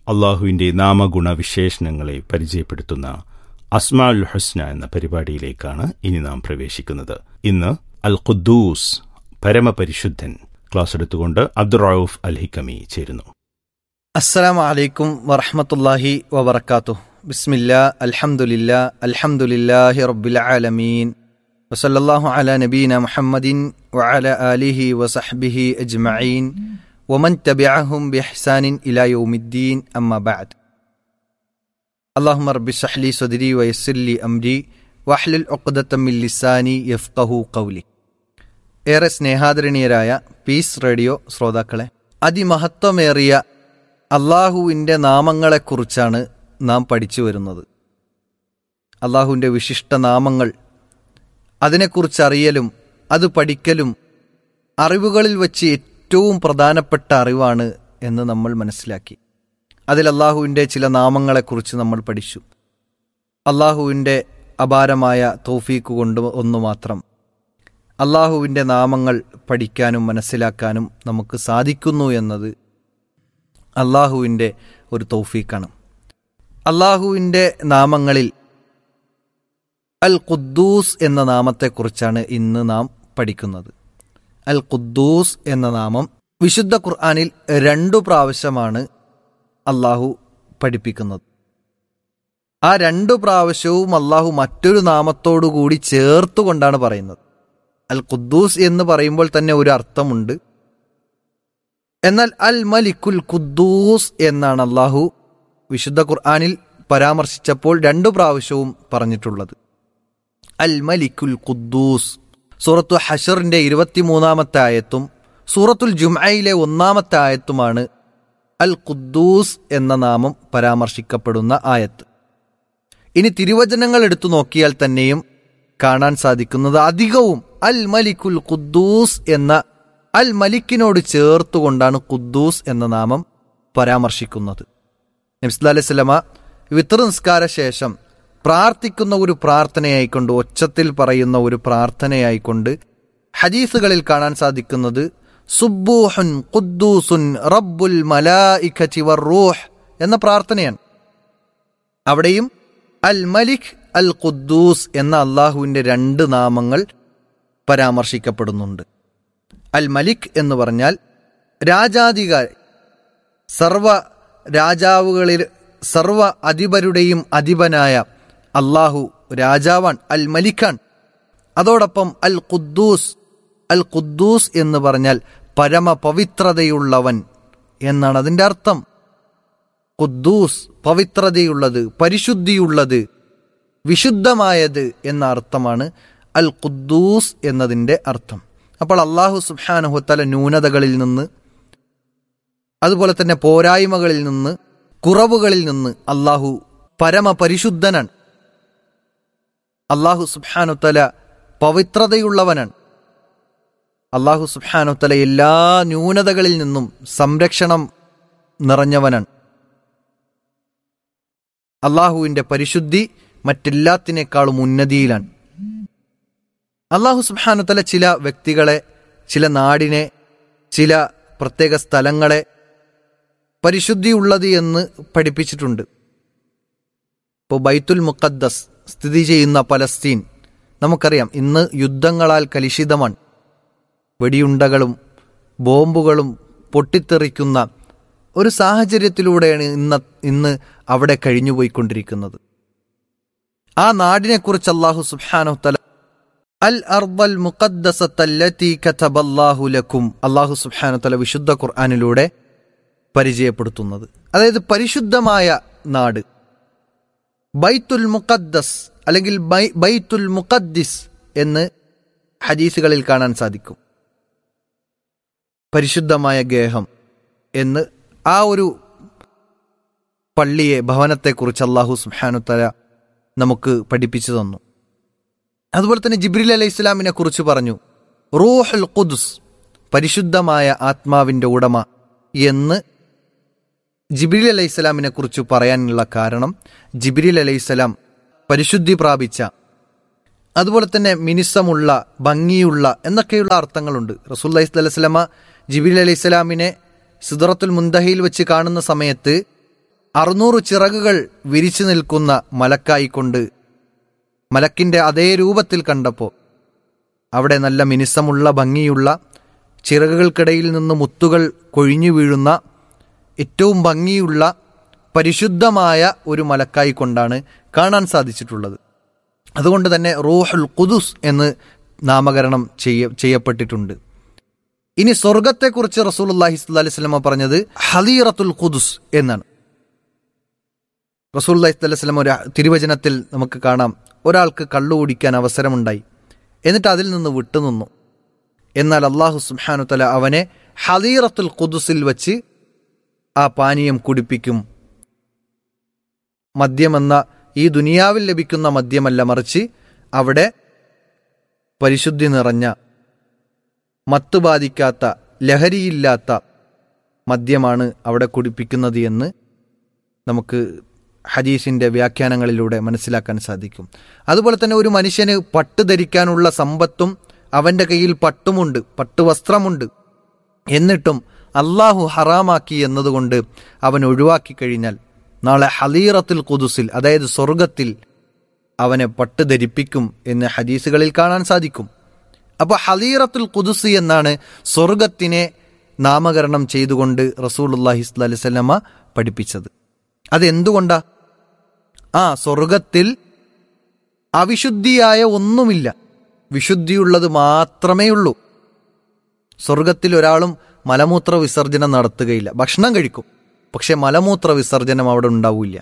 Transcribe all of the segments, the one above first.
അള്ളാഹുവിൻ്റെ നാമഗുണവിശേഷണങ്ങളെ പരിചയപ്പെടുത്തുന്ന അസ്മാഉൽ ഹുസ്ന എന്ന പരിപാടിയിലേക്കാണ് ഇനി നാം പ്രവേശിക്കുന്നത് ഇന്ന് അൽ ഖുദ്ദൂസ് പരമപരിശുദ്ധൻ ക്ലാസ് എടുത്തുകൊണ്ട് അബ്ദുറൌഫ് അൽ ഹിക്കമി ചേരുന്നു അസ്സലാമു അലൈക്കും വറഹ്മത്തുള്ളാഹി വബറകാതുഹു ബിസ്മില്ലാ അൽഹംദുലില്ലാ അൽഹംദുലില്ലാഹി റബ്ബിൽ ആലമീൻ വസല്ലല്ലാഹു അലാ നബീന മുഹമ്മദിൻ വഅല ആലിഹി വസഹ്ബിഹി അജ്മഈൻ വമൻ തബിഅഹും ബിഇഹ്സാനിൻ ഇലാ യൗമിദ്ദീൻ അമ്മാ ബഅദ് അല്ലാഹുമ്മ റബ്ബി ഷ്റഹ് ലി സദ്രി വയസ്സിർ ലി അംരി വഹ്ലുൽ ഉഖ്ദത്തം മിൻ ലിസാനി യഫ്ഖഹു ഖൗലി ഏറെ സ്നേഹാദരണീയരായ പീസ് റേഡിയോ ശ്രോതാക്കളെ അതിമഹത്വമേറിയ അള്ളാഹുവിൻ്റെ നാമങ്ങളെക്കുറിച്ചാണ് നാം പഠിച്ചു വരുന്നത് അള്ളാഹുവിൻ്റെ വിശിഷ്ട നാമങ്ങൾ അതിനെക്കുറിച്ച് അറിയലും അത് പഠിക്കലും അറിവുകളിൽ വച്ച് ഏറ്റവും പ്രധാനപ്പെട്ട അറിവാണ് എന്ന് നമ്മൾ മനസ്സിലാക്കി അതിൽ അള്ളാഹുവിൻ്റെ ചില നാമങ്ങളെക്കുറിച്ച് നമ്മൾ പഠിച്ചു അള്ളാഹുവിൻ്റെ അപാരമായ തോഫീക്ക് കൊണ്ട് ഒന്നു മാത്രം അള്ളാഹുവിൻ്റെ നാമങ്ങൾ പഠിക്കാനും മനസ്സിലാക്കാനും നമുക്ക് സാധിക്കുന്നു എന്നത് അള്ളാഹുവിൻ്റെ ഒരു തൗഫീക്കാണ് അള്ളാഹുവിൻ്റെ നാമങ്ങളിൽ അൽ ഖുദ്ദൂസ് എന്ന നാമത്തെക്കുറിച്ചാണ് ഇന്ന് നാം പഠിക്കുന്നത് അൽ ഖുദ്ദൂസ് എന്ന നാമം വിശുദ്ധ ഖുർആാനിൽ രണ്ടു പ്രാവശ്യമാണ് അള്ളാഹു പഠിപ്പിക്കുന്നത് ആ രണ്ടു പ്രാവശ്യവും അള്ളാഹു മറ്റൊരു നാമത്തോടു കൂടി ചേർത്തുകൊണ്ടാണ് പറയുന്നത് അൽ ഖുദ്ദൂസ് എന്ന് പറയുമ്പോൾ തന്നെ ഒരു അർത്ഥമുണ്ട് എന്നാൽ അൽ മലിക്കുൽ ഖുദ്ദൂസ് എന്നാണ് അള്ളാഹു വിശുദ്ധ ഖുർആാനിൽ പരാമർശിച്ചപ്പോൾ രണ്ടു പ്രാവശ്യവും പറഞ്ഞിട്ടുള്ളത് അൽ മലിക്കുൽ ഖുദ്ദൂസ് സൂറത്തു ഹഷറിന്റെ ഇരുപത്തിമൂന്നാമത്തെ ആയത്തും സൂറത്തുൽ ജുംഅയിലെ ഒന്നാമത്തെ ആയത്തുമാണ് അൽ ഖുദ്ദൂസ് എന്ന നാമം പരാമർശിക്കപ്പെടുന്ന ആയത്ത് ഇനി തിരുവചനങ്ങൾ എടുത്തു നോക്കിയാൽ തന്നെയും കാണാൻ സാധിക്കുന്നത് അധികവും അൽ മലിക്കുൽ ഖുദ്ദൂസ് എന്ന അൽ മലിക്കിനോട് ചേർത്തുകൊണ്ടാണ് ഖുദ്ദൂസ് എന്ന നാമം പരാമർശിക്കുന്നത് നബ്സ്ല അലൈഹി സ്വലമ വിത്ര നിസ്കാര ശേഷം പ്രാർത്ഥിക്കുന്ന ഒരു പ്രാർത്ഥനയായിക്കൊണ്ട് ഒച്ചത്തിൽ പറയുന്ന ഒരു പ്രാർത്ഥനയായിക്കൊണ്ട് ഹദീസുകളിൽ കാണാൻ സാധിക്കുന്നത് സുബ്ബൂഹുൻ ഖുദ്ദൂസുൻ റബ്ബുൽ മലായിഖതി വറൂഹ് എന്ന പ്രാർത്ഥനയാണ് അവിടെയും അൽ മലിക് അൽ ഖുദ്ദൂസ് എന്ന അള്ളാഹുവിൻ്റെ രണ്ട് നാമങ്ങൾ പരാമർശിക്കപ്പെടുന്നുണ്ട് അൽ മലിക് എന്ന് പറഞ്ഞാൽ രാജാധികാരി സർവ രാജാവുകളിൽ സർവ അധിപരുടെയും അധിപനായ അള്ളാഹു രാജാവാൻ അൽ മലിഖാൻ അതോടൊപ്പം അൽ ഖുദ്ദൂസ് അൽ ഖുദ്ദൂസ് എന്ന് പറഞ്ഞാൽ പരമപവിത്രതയുള്ളവൻ എന്നാണ് അതിൻ്റെ അർത്ഥം ഖുദ്ദൂസ് പവിത്രതയുള്ളത് പരിശുദ്ധിയുള്ളത് വിശുദ്ധമായത് എന്ന അർത്ഥമാണ് അൽ ഖുദ്ദൂസ് എന്നതിൻ്റെ അർത്ഥം അപ്പോൾ അള്ളാഹു സുബാനുഹത്തല ന്യൂനതകളിൽ നിന്ന് അതുപോലെ തന്നെ പോരായ്മകളിൽ നിന്ന് കുറവുകളിൽ നിന്ന് അള്ളാഹു പരമപരിശുദ്ധനാണ് അള്ളാഹു സുബാനുത്തല പവിത്രതയുള്ളവനാണ് അള്ളാഹു സുബാനുത്തല എല്ലാ ന്യൂനതകളിൽ നിന്നും സംരക്ഷണം നിറഞ്ഞവനാണ് അള്ളാഹുവിൻ്റെ പരിശുദ്ധി മറ്റെല്ലാത്തിനേക്കാളും ഉന്നതിയിലാണ് അള്ളാഹു സുബാനുത്തല ചില വ്യക്തികളെ ചില നാടിനെ ചില പ്രത്യേക സ്ഥലങ്ങളെ പരിശുദ്ധിയുള്ളത് എന്ന് പഠിപ്പിച്ചിട്ടുണ്ട് ഇപ്പോൾ ബൈത്തുൽ മുഖദ്ദസ് സ്ഥിതി ചെയ്യുന്ന പലസ്തീൻ നമുക്കറിയാം ഇന്ന് യുദ്ധങ്ങളാൽ കലുഷിതമാണ് വെടിയുണ്ടകളും ബോംബുകളും പൊട്ടിത്തെറിക്കുന്ന ഒരു സാഹചര്യത്തിലൂടെയാണ് ഇന്ന് ഇന്ന് അവിടെ കഴിഞ്ഞുപോയിക്കൊണ്ടിരിക്കുന്നത് ആ നാടിനെക്കുറിച്ച് അള്ളാഹു സുബാനുത്തല അൽ അർബൽ മുഖദ്ദസത്തല്ലത്തി കഥബല്ലാഹു ലക്കും അള്ളാഹു സുബാനുത്തല വിശുദ്ധ ഖുർആാനിലൂടെ പരിചയപ്പെടുത്തുന്നത് അതായത് പരിശുദ്ധമായ നാട് ബൈത്തുൽ മുഖദ്ദസ് അല്ലെങ്കിൽ ബൈത്തുൽ മുഖദ്ദിസ് എന്ന് ഹദീസുകളിൽ കാണാൻ സാധിക്കും പരിശുദ്ധമായ ഗേഹം എന്ന് ആ ഒരു പള്ളിയെ ഭവനത്തെക്കുറിച്ച് അള്ളാഹു സുഹാനുത്തല നമുക്ക് പഠിപ്പിച്ചു തന്നു അതുപോലെ തന്നെ ജിബ്രിൽ അലൈഹി ഇസ്ലാമിനെ കുറിച്ച് പറഞ്ഞു റൂഹുൽ ഖുദ്സ് പരിശുദ്ധമായ ആത്മാവിൻ്റെ ഉടമ എന്ന് ജിബ്രിൽ അലൈഹി സ്വലാമിനെ കുറിച്ച് പറയാനുള്ള കാരണം ജിബ്രിൽ അലൈഹി സ്വലാം പരിശുദ്ധി പ്രാപിച്ച അതുപോലെ തന്നെ മിനിസമുള്ള ഭംഗിയുള്ള എന്നൊക്കെയുള്ള അർത്ഥങ്ങളുണ്ട് റസൂൽ അലൈഹി സ്വലമ ജിബിൽ അലൈഹി സ്വലാമിനെ സിദറത്തുൽ മുന്തഹയിൽ വെച്ച് കാണുന്ന സമയത്ത് അറുന്നൂറ് ചിറകുകൾ വിരിച്ചു നിൽക്കുന്ന മലക്കായിക്കൊണ്ട് മലക്കിന്റെ അതേ രൂപത്തിൽ കണ്ടപ്പോൾ അവിടെ നല്ല മിനുസമുള്ള ഭംഗിയുള്ള ചിറകുകൾക്കിടയിൽ നിന്ന് മുത്തുകൾ കൊഴിഞ്ഞു വീഴുന്ന ഏറ്റവും ഭംഗിയുള്ള പരിശുദ്ധമായ ഒരു മലക്കായി കൊണ്ടാണ് കാണാൻ സാധിച്ചിട്ടുള്ളത് അതുകൊണ്ട് തന്നെ റൂഹുൽ ഖുദുസ് എന്ന് നാമകരണം ചെയ്യ ചെയ്യപ്പെട്ടിട്ടുണ്ട് ഇനി സ്വർഗത്തെക്കുറിച്ച് റസൂലുള്ളാഹി സ്വല്ലല്ലാഹി അലൈഹി വസല്ലമ പറഞ്ഞത് ഹദീറത്തുൽ ഖുദുസ് എന്നാണ് റസൂലുള്ളാഹി സ്വല്ലല്ലാഹി അലൈഹി വസല്ലമ ഒരു തിരുവചനത്തിൽ നമുക്ക് കാണാം ഒരാൾക്ക് കള്ളു കുടിക്കാൻ അവസരമുണ്ടായി എന്നിട്ട് അതിൽ നിന്ന് വിട്ടുനിന്നു എന്നാൽ അള്ളാഹു സുബ്ഹാനു തല അവനെ ഹദീറത്തുൽ ഖുദുസിൽ വച്ച് ആ പാനീയം കുടിപ്പിക്കും മദ്യമെന്ന ഈ ദുനിയാവിൽ ലഭിക്കുന്ന മദ്യമല്ല മറിച്ച് അവിടെ പരിശുദ്ധി നിറഞ്ഞ മത്ത് ബാധിക്കാത്ത ലഹരിയില്ലാത്ത മദ്യമാണ് അവിടെ കുടിപ്പിക്കുന്നത് എന്ന് നമുക്ക് ഹദീസിന്റെ വ്യാഖ്യാനങ്ങളിലൂടെ മനസ്സിലാക്കാൻ സാധിക്കും അതുപോലെ തന്നെ ഒരു മനുഷ്യന് പട്ട് ധരിക്കാനുള്ള സമ്പത്തും അവന്റെ കയ്യിൽ പട്ടുമുണ്ട് പട്ടുവസ്ത്രമുണ്ട് എന്നിട്ടും അള്ളാഹു ഹറാമാക്കി എന്നതുകൊണ്ട് അവൻ ഒഴിവാക്കി കഴിഞ്ഞാൽ നാളെ ഹലീറത്തുൽ കുതുസിൽ അതായത് സ്വർഗത്തിൽ അവനെ പട്ട് ധരിപ്പിക്കും എന്ന് ഹദീസുകളിൽ കാണാൻ സാധിക്കും അപ്പോൾ ഹലീറത്തുൽ കുതുസ് എന്നാണ് സ്വർഗത്തിനെ നാമകരണം ചെയ്തുകൊണ്ട് റസൂലുല്ലാഹി സ്വല്ലല്ലാഹി വസല്ലമ പഠിപ്പിച്ചത് അതെന്തുകൊണ്ടാ ആ സ്വർഗത്തിൽ അവിശുദ്ധിയായ ഒന്നുമില്ല വിശുദ്ധിയുള്ളത് മാത്രമേ ഉള്ളൂ സ്വർഗത്തിൽ ഒരാളും മലമൂത്ര വിസർജനം നടത്തുകയില്ല ഭക്ഷണം കഴിക്കും പക്ഷെ മലമൂത്ര വിസർജനം അവിടെ ഉണ്ടാവില്ല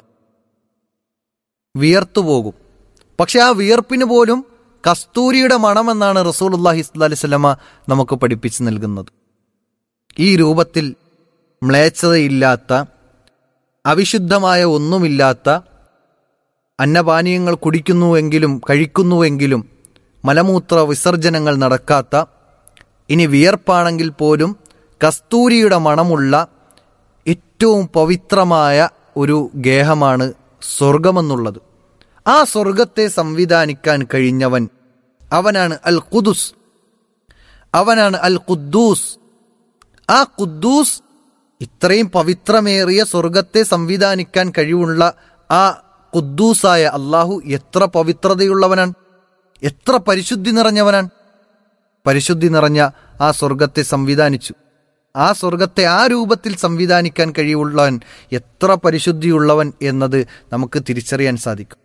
വിയർത്തു പോകും പക്ഷെ ആ വിയർപ്പിന് പോലും കസ്തൂരിയുടെ മണമെന്നാണ് റസൂലുല്ലാഹി സ്വല്ലല്ലാഹി വസല്ലമ നമുക്ക് പഠിപ്പിച്ചു നൽകുന്നത് ഈ രൂപത്തിൽ മ്ലേച്ഛതയില്ലാത്ത അവിശുദ്ധമായ ഒന്നുമില്ലാത്ത അന്നപാനീയങ്ങൾ കുടിക്കുന്നുവെങ്കിലും കഴിക്കുന്നുവെങ്കിലും മലമൂത്ര വിസർജനങ്ങൾ നടക്കാത്ത ഇനി വിയർപ്പാണെങ്കിൽ പോലും കസ്തൂരിയുടെ മണമുള്ള ഏറ്റവും പവിത്രമായ ഒരു ഗേഹമാണ് സ്വർഗമെന്നുള്ളത് ആ സ്വർഗത്തെ സംവിധാനിക്കാൻ കഴിഞ്ഞവൻ അവനാണ് അൽ ഖുദുസ് അവനാണ് അൽ ഖുദ്ദൂസ് ആ ഖുദ്ദൂസ് ഇത്രയും പവിത്രമേറിയ സ്വർഗത്തെ സംവിധാനിക്കാൻ കഴിവുള്ള ആ ഖുദ്ദൂസായ അള്ളാഹു എത്ര പവിത്രതയുള്ളവനാണ് എത്ര പരിശുദ്ധി നിറഞ്ഞവനാണ് പരിശുദ്ധി നിറഞ്ഞ ആ സ്വർഗത്തെ സംവിധാനിച്ചു ആ സ്വർഗത്തെ ആ രൂപത്തിൽ സംവിധാനിക്കാൻ കഴിവുള്ളവൻ എത്ര പരിശുദ്ധിയുള്ളവൻ എന്നത് നമുക്ക് തിരിച്ചറിയാൻ സാധിക്കും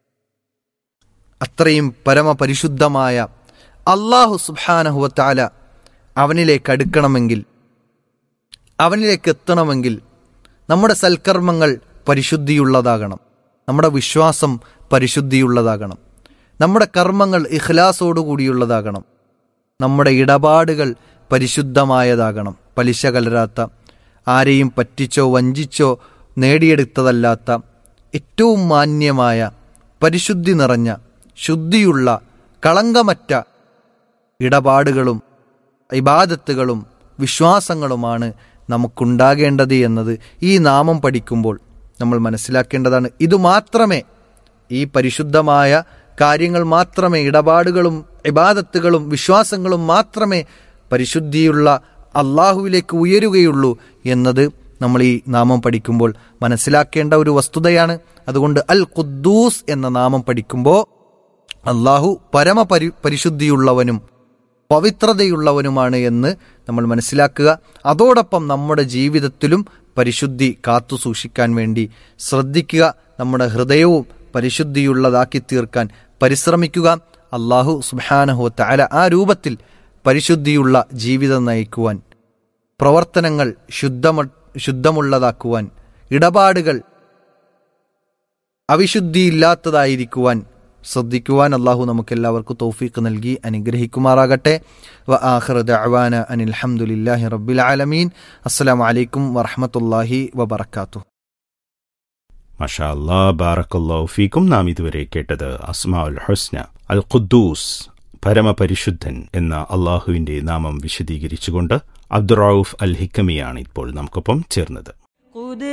അത്രയും പരമപരിശുദ്ധമായ അള്ളാഹു സുബാനഹുവത്താല അവനിലേക്ക് അടുക്കണമെങ്കിൽ അവനിലേക്ക് എത്തണമെങ്കിൽ നമ്മുടെ സൽക്കർമ്മങ്ങൾ പരിശുദ്ധിയുള്ളതാകണം നമ്മുടെ വിശ്വാസം പരിശുദ്ധിയുള്ളതാകണം നമ്മുടെ കർമ്മങ്ങൾ ഇഖ്ലാസോടുകൂടിയുള്ളതാകണം നമ്മുടെ ഇടപാടുകൾ പരിശുദ്ധമായതാകണം പലിശ കലരാത്ത ആരെയും പറ്റിച്ചോ വഞ്ചിച്ചോ നേടിയെടുത്തതല്ലാത്ത ഏറ്റവും മാന്യമായ പരിശുദ്ധി നിറഞ്ഞ ശുദ്ധിയുള്ള കളങ്കമറ്റ ഇടപാടുകളും ഇബാദത്തുകളും വിശ്വാസങ്ങളുമാണ് നമുക്കുണ്ടാകേണ്ടത് എന്നത് ഈ നാമം പഠിക്കുമ്പോൾ നമ്മൾ മനസ്സിലാക്കേണ്ടതാണ് ഇതുമാത്രമേ ഈ പരിശുദ്ധമായ കാര്യങ്ങൾ മാത്രമേ ഇടപാടുകളും ഇബാദത്തുകളും വിശ്വാസങ്ങളും മാത്രമേ പരിശുദ്ധിയുള്ള അള്ളാഹുവിലേക്ക് ഉയരുകയുള്ളൂ എന്നത് നമ്മൾ ഈ നാമം പഠിക്കുമ്പോൾ മനസ്സിലാക്കേണ്ട ഒരു വസ്തുതയാണ് അതുകൊണ്ട് അൽ ഖുദ്ദൂസ് എന്ന നാമം പഠിക്കുമ്പോൾ അള്ളാഹു പരമപരി പരിശുദ്ധിയുള്ളവനും പവിത്രതയുള്ളവനുമാണ് എന്ന് നമ്മൾ മനസ്സിലാക്കുക അതോടൊപ്പം നമ്മുടെ ജീവിതത്തിലും പരിശുദ്ധി കാത്തു സൂക്ഷിക്കാൻ വേണ്ടി ശ്രദ്ധിക്കുക നമ്മുടെ ഹൃദയവും പരിശുദ്ധിയുള്ളതാക്കി തീർക്കാൻ പരിശ്രമിക്കുക അള്ളാഹു സുബാനഹു തല ആ രൂപത്തിൽ പരിശുദ്ധിയുള്ള ജീവിതം നയിക്കുവാൻ പ്രവർത്തനങ്ങൾ ശുദ്ധമ ശുദ്ധമുള്ളതാക്കുവാൻ ഇടപാടുകൾ അവിശുദ്ധിയില്ലാത്തതായിരിക്കുവാൻ ശ്രദ്ധിക്കുവാൻ അള്ളാഹു നമുക്കെല്ലാവർക്കും തൗഫീഖ് നൽകി അനുഗ്രഹിക്കുമാറാകട്ടെ വ ആഖിർ ദഅവാന അനിൽ ഹംദുലില്ലാഹി റബ്ബിൽ ആലമീൻ അസ്സലാമു അലൈക്കും വറഹ്മത്തുള്ളാഹി വബറകാതുഹു മഷാ അല്ലാ ബാറക്കല്ലാഹു ഫീക്കും നാം ഇതുവരെ കേട്ടത് അസ്മാ ഉൽ ഹുസ്ന അൽ ഖുദ്ദൂസ് പരമപരിശുദ്ധൻ എന്ന അള്ളാഹുവിന്റെ നാമം വിശദീകരിച്ചുകൊണ്ട് അബ്ദുറൌഫ് അൽ ഹിക്കമിയാണ് ഇപ്പോൾ നമുക്കൊപ്പം ചേർന്നത്